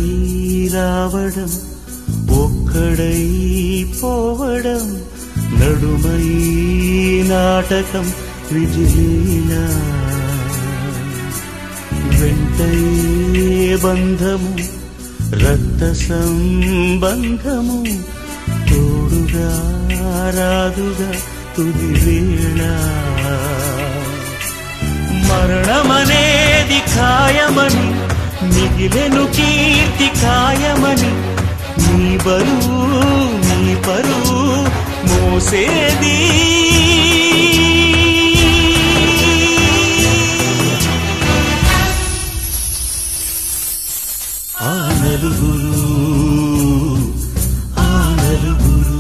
రావడం ఒక్కడై పోవడం నడుమై నాటకం విజిలీలా వెంటయే బంధము రక్త సంబంధము తోడుగా రాదుగా తుది వేళ మరణమనేది ఖాయమని మిగిలెను కీర్తి ఖాయమని నీ బరువు నీ పరువు మోసేది ఆ నలుగురు ఆ నలుగురు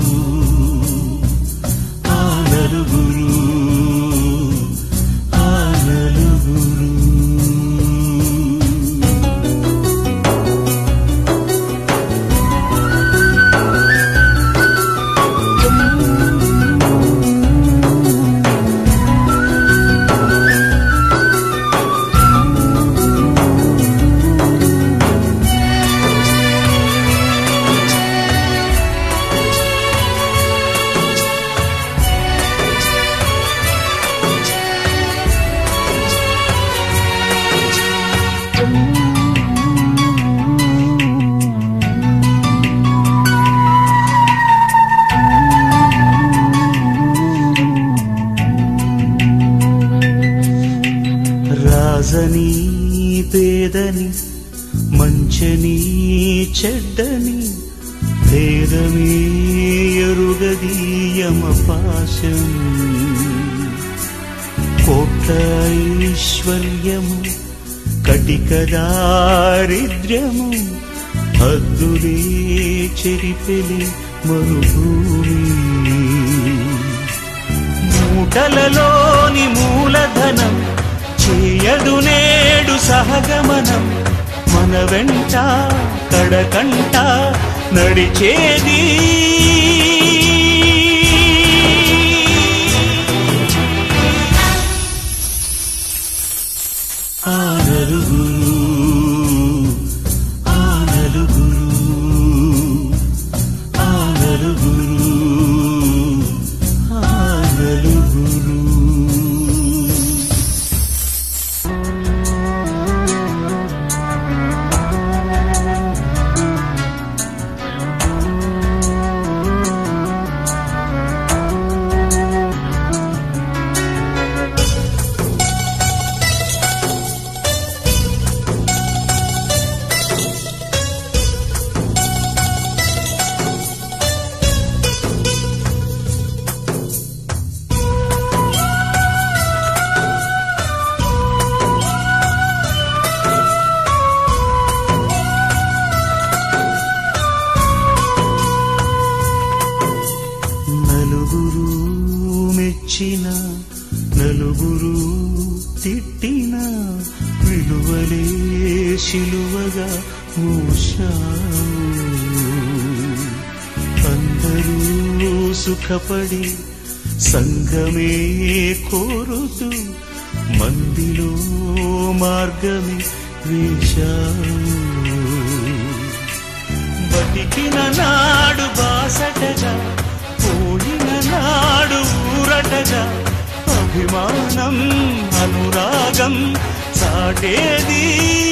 ఆ నలుగురు ఆ నలుగురు రాజని పేదని మంచని చెడ్డని భేదమే ఎరుగదీయమ పాశం కోట్ల ఐశ్వర్యము కటిక దారిద్ర్యము హద్దులే చెరిపెలి మరుభూమి మూటలలోని మూలధనం చేయదు నేడు సహగమనం మన వెంట కడకంట నడిచేది ఆ నలుగురు ఆ నలుగురు ఆ నలుగురు ఆ నలుగురు నలుగురు మెచ్చిన నలుగురు తిట్టిన విలువలే శిలువగా మూశావు అందరూ సుఖపడి సంఘమే కోరుతూ మందిలో మార్గమే వేశావు బతికిన నాడు బాసటగా పోయిన నాడు ఊరటగా అభిమానం అనురాగం సాటేది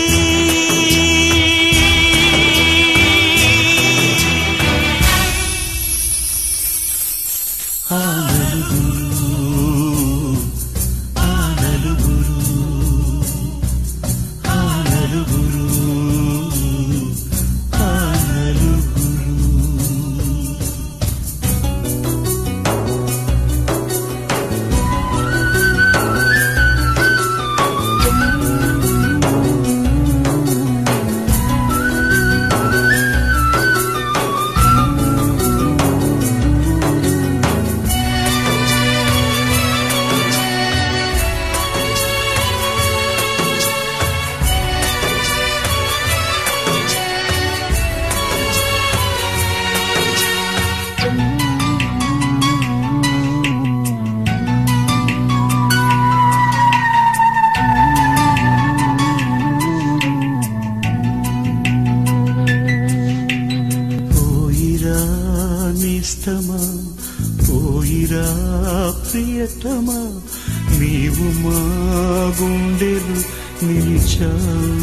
ఆ నలుగురు ఆ నలుగురు ఆ నలుగురు ఆ నలుగురు ఆ ప్రియతమా నీవు మా గుండెలు నిలిచావు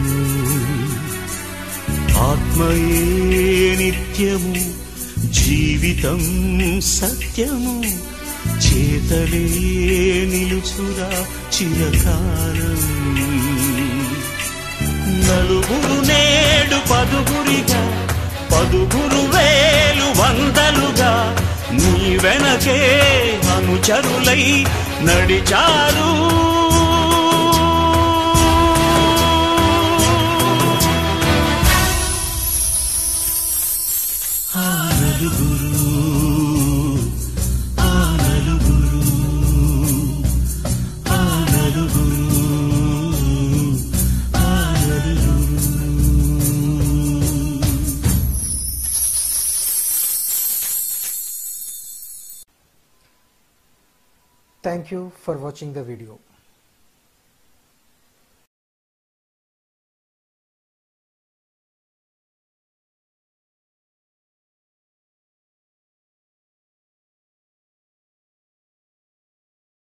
ఆత్మయే నిత్యము జీవితం సత్యము చేతలే నిలుచురా చిరకాలం నలుగురు నేడు పదుగురిగా పదుగురు వేలు వందలుగా నీ వెనకే అనుచరులై నడిచారు ఆ నలుగురు ఆ నలుగురు ఆ నలుగురు ఆ నలుగురు Thank you for watching the video.